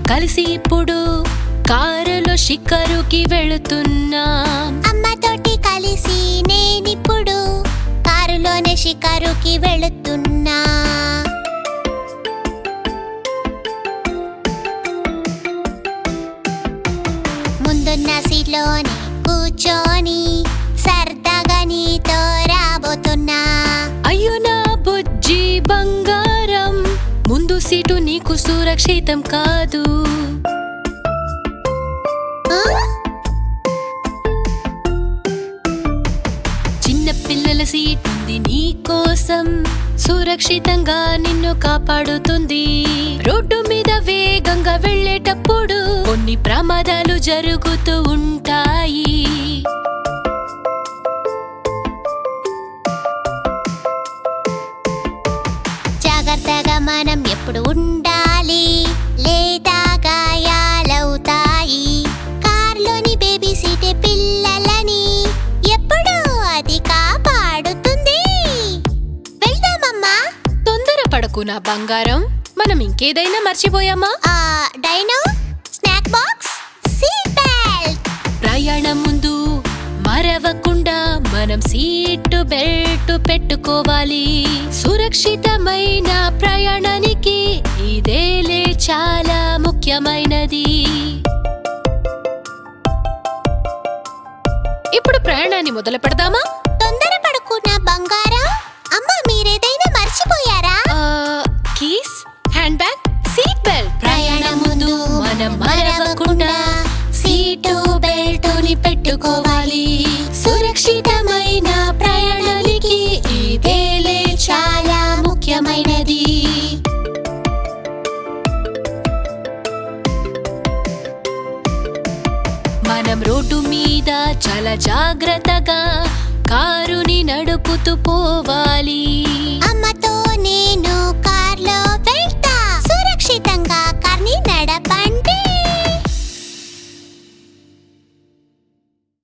కలిసి ఇప్పుడు కారులో షికారుకి వెళుతున్నాం అమ్మతోటి కలిసి నేనిప్పుడు కారులోనే షికారుకి వెళుతున్నా ముందున్న సీట్లోనే కూర్చొని సరదాగా నీతో రాబోతున్నా అయ్యో నా బుజ్జి బంగారం ముందు సీటు నీకు సురక్షితం కాదు ఆ? చిన్న పిల్లల సీట్ ఉంది నీ కోసం సురక్షితంగా నిన్ను కాపాడుతుంది రోడ్డు మీద వేగంగా వెళ్ళేటప్పుడు కొన్ని ప్రమాదాలు జరుగుతూ ఉంటాయి జాగ్రత్తగా మనం ఎప్పుడు ఉండాలి లేదా గాయాలవుతాయి కార్లోని బేబీ సీటే పిల్లలని ఎప్పుడు అది కాపాడుతుంది వెళ్దామమ్మా తొందర పడకు నా బంగారం మనం ఇంకేదైనా మర్చిపోయామా ఆ dino snack box seat belt ప్రయాణం ముందు మరవకుండా మనం సీటు బెల్ట్ పెట్టుకోవాలి సురక్షితమైన ప్రయాణానికి ఇదేలే చాలా ముఖ్యమైనది ఇప్పుడు ప్రయాణాన్ని మొదలు పెడదామా తొందర పడుకున్న బంగారం అమ్మ మీరేదైనా మర్చిపోయారా ఆ, keys hand bag seat belt ప్రయాణం ముందు మనం మరవకుండా సీటు బెల్టుని పెట్టుకోవాలి సురక్షితమైన ప్రయాణానికి ఇదేలే చాలా ముఖ్యమైనది మనం రోడ్డు మీద చాలా జాగ్రత్తగా కారుని నడుపుతూ పోవాలి అమ్మతో